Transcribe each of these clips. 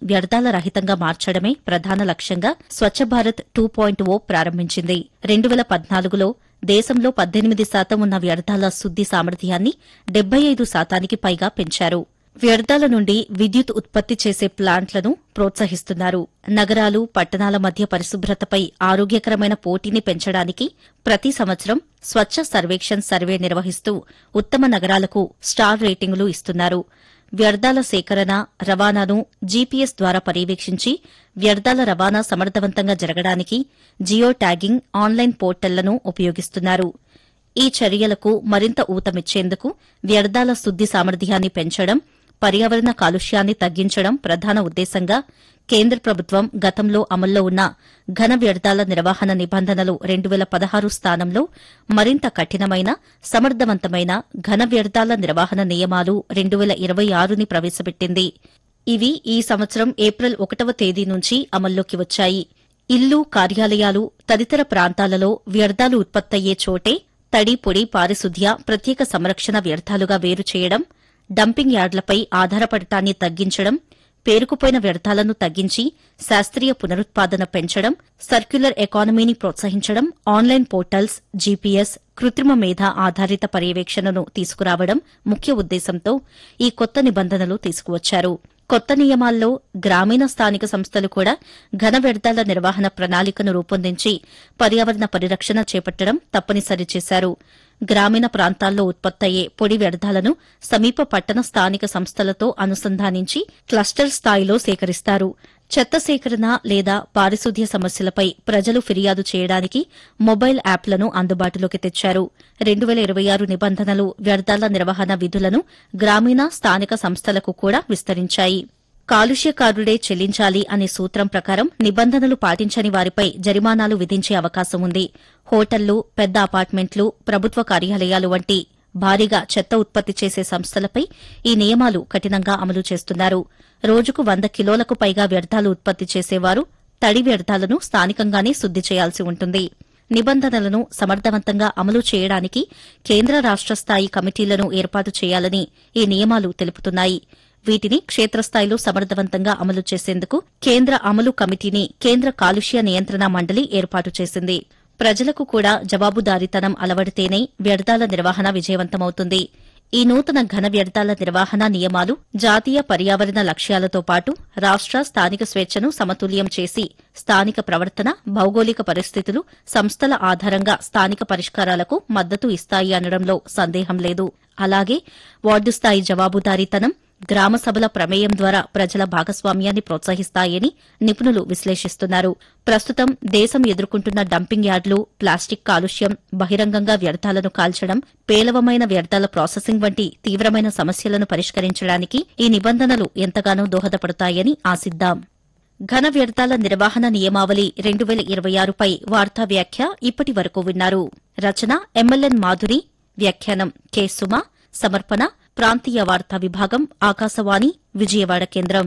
వ్యర్థాల రహితంగా మార్చడమే ప్రధాన లక్ష్యంగా Swachh Bharat two point O ప్రారంభించింది రెండు వేల పద్నాలుగులో దేశంలో పద్దెనిమిది శాతం ఉన్న వ్యర్థాల శుద్ది సామర్థ్యాన్ని డెబ్బై ఐదు శాతానికి పైగా పెంచారు వ్యర్థాల నుండి విద్యుత్ ఉత్పత్తి చేసే ప్లాంట్లను ప్రోత్సహిస్తున్నారు నగరాలు పట్టణాల మధ్య పరిశుభ్రతపై ఆరోగ్యకరమైన పోటీని పెంచడానికి ప్రతి సంవత్సరం స్వచ్ఛ సర్వేక్షణ్ సర్వే నిర్వహిస్తూ ఉత్తమ నగరాలకు స్టార్ రేటింగులు ఇస్తున్నారు వ్యర్థాల సేకరణ రవాణాను జీపీఎస్ ద్వారా పర్యవేక్షించి వ్యర్థాల రవాణా సమర్థవంతంగా జరగడానికి జియో ట్యాగింగ్ ఆన్లైన్ పోర్టళ్లను ఉపయోగిస్తున్నారు ఈ చర్యలకు మరింత ఊతమిచ్చేందుకు వ్యర్థాల శుద్ది సామర్థ్యాన్ని పెంచడం పర్యావరణ కాలుష్యాన్ని తగ్గించడం ప్రధాన ఉద్దేశంగా కేంద్ర ప్రభుత్వం గతంలో అమల్లో ఉన్న ఘన వ్యర్థాల నిర్వహణ నిబంధనలు రెండు వేల పదహారు స్థానంలో మరింత కఠినమైన సమర్థవంతమైన ఘన వ్యర్థాల నిర్వహణ నియమాలు రెండు వేల ఇరవై ఆరుని ప్రవేశపెట్టింది ఇవి ఈ సంవత్సరం ఏప్రిల్ ఒకటవ తేదీ నుంచి అమల్లోకి వచ్చాయి ఇల్లు కార్యాలయాలు తదితర ప్రాంతాలలో వ్యర్థాలు ఉత్పత్తయ్యే చోటే తడి పొడి పారిశుద్ధ్య ప్రత్యేక సంరక్షణ వ్యర్థాలుగా వేరు చేయడం డంపింగ్ యార్డులపై ఆధారపడటాన్ని తగ్గించడం పేరుకుపోయిన వ్యర్థాలను తగ్గించి శాస్త్రీయ పునరుత్పాదన పెంచడం సర్క్యులర్ ఎకానమీని ప్రోత్సహించడం ఆన్లైన్ పోర్టల్స్ జీపీఎస్ కృత్రిమ మేధ ఆధారిత పర్యవేక్షణను తీసుకురావడం ముఖ్య ఉద్దేశంతో ఈ కొత్త నిబంధనలు తీసుకువచ్చారు కొత్త నియమాల్లో గ్రామీణ స్థానిక సంస్థలు కూడా ఘన వ్యర్థాల నిర్వహణ ప్రణాళికను రూపొందించి పర్యావరణ పరిరక్షణ చేపట్టడం తప్పనిసరి చేశారు గ్రామీణ ప్రాంతాల్లో ఉత్పత్తయ్యే పొడి వ్యర్థాలను సమీప పట్టణ స్థానిక సంస్థలతో అనుసంధానించి క్లస్టర్ స్థాయిలో సేకరిస్తారు చెత్త సేకరణ లేదా పారిశుద్ధ్య సమస్యలపై ప్రజలు ఫిర్యాదు చేయడానికి మొబైల్ యాప్లను అందుబాటులోకి తెచ్చారు రెండు వేల ఇరవై ఆరు నిబంధనలు వ్యర్థాల నిర్వహణ విధులను గ్రామీణ స్థానిక సంస్థలకు కూడా విస్తరించాయి కాలుష్యకారుడే చెల్లించాలి అనే సూత్రం ప్రకారం నిబంధనలు పాటించని వారిపై జరిమానాలు విధించే అవకాశం ఉంది హోటళ్లు పెద్ద అపార్ట్మెంట్లు ప్రభుత్వ కార్యాలయాలు వంటి భారీగా చెత్త ఉత్పత్తి చేసే సంస్థలపై ఈ నియమాలు కఠినంగా అమలు చేస్తున్నారు రోజుకు వంద కిలోలకు పైగా వ్యర్థాలు ఉత్పత్తి చేసేవారు తడి వ్యర్థాలను స్థానికంగానే శుద్ది చేయాల్సి ఉంటుంది నిబంధనలను సమర్థవంతంగా అమలు చేయడానికి కేంద్ర రాష్ట స్థాయి కమిటీలను ఏర్పాటు చేయాలని ఈ నియమాలు తెలుపుతున్నాయి వీటిని క్షేత్రస్థాయిలో సమర్థవంతంగా అమలు చేసేందుకు కేంద్ర అమలు కమిటీని కేంద్ర కాలుష్య నియంత్రణ మండలి ఏర్పాటు చేసింది ప్రజలకు కూడా జవాబుదారీతనం అలవడితేనే వ్యర్థాల నిర్వహణ విజయవంతమవుతుంది ఈ నూతన ఘన వ్యర్థాల నిర్వహణ నియమాలు జాతీయ పర్యావరణ లక్ష్యాలతో పాటు రాష్ట స్థానిక స్వేచ్ఛను సమతుల్యం చేసి స్థానిక ప్రవర్తన భౌగోళిక పరిస్థితులు సంస్థల ఆధారంగా స్థానిక పరిష్కారాలకు మద్దతు ఇస్తాయి అనడంలో సందేహం లేదు అలాగే వార్డు స్థాయి జవాబుదారీతనం గ్రామ సభల ప్రమేయం ద్వారా ప్రజల భాగస్వామ్యాన్ని ప్రోత్సహిస్తాయని నిపుణులు విశ్లేషిస్తున్నారు ప్రస్తుతం దేశం ఎదుర్కొంటున్న డంపింగ్ యార్డులు ప్లాస్టిక్ కాలుష్యం బహిరంగంగా వ్యర్థాలను కాల్చడం పేలవమైన వ్యర్థాల ప్రాసెసింగ్ వంటి తీవ్రమైన సమస్యలను పరిష్కరించడానికి ఈ నిబంధనలు ఎంతగానో దోహదపడతాయని ఆశిద్దాం ఘన వ్యర్థాల నిర్వహణ నియమావళి రెండు వేల ఇరవై ఆరుపై వార్తా వ్యాఖ్య ఇప్పటి వరకు విన్నారు రచన ఎమ్మెల్యన్ మాధురి వ్యాఖ్యానం కె సుమ సమర్పణ ప్రాంతీయ వార్తా విభాగం ఆకాశవాణి విజయవాడ కేంద్రం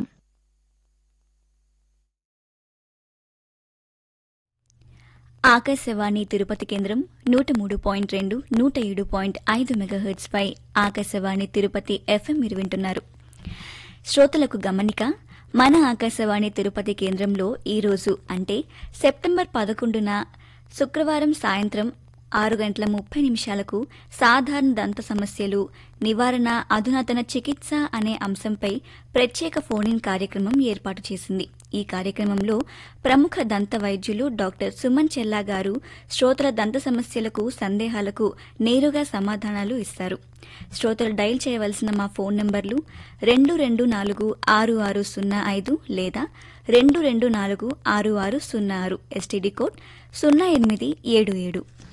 ఆకాశవాణి తిరుపతి కేంద్రం నూట మూడు పాయింట్ రెండు నూట ఏడు పాయింట్ ఐదు మెగాహెర్ట్స్ పై ఆకాశవాణి తిరుపతి ఎఫ్ఎం మీరు వింటున్నారు శ్రోతలకు గమనిక మన ఆకాశవాణి తిరుపతి కేంద్రంలో ఈరోజు అంటే సెప్టెంబర్ పదకొండున శుక్రవారం సాయంత్రం ఆరు గంటల ముప్పై నిమిషాలకు సాధారణ దంత సమస్యలు నివారణ అధునాతన చికిత్స అనే అంశంపై ప్రత్యేక ఫోన్ ఇన్ కార్యక్రమం ఏర్పాటు చేసింది ఈ కార్యక్రమంలో ప్రముఖ దంత వైద్యులు డాక్టర్ సుమన్ చెల్లా గారు శ్రోతల దంత సమస్యలకు సందేహాలకు నేరుగా సమాధానాలు ఇస్తారు శ్రోతలు డైల్ చేయవలసిన మా ఫోన్ నంబర్లు రెండు రెండు నాలుగు ఆరు ఆరు సున్నా ఐదు లేదా రెండు రెండు నాలుగు ఆరు ఆరు సున్నా ఆరు ఎస్టీడీ కోడ్ సున్నా ఎనిమిది ఏడు ఏడు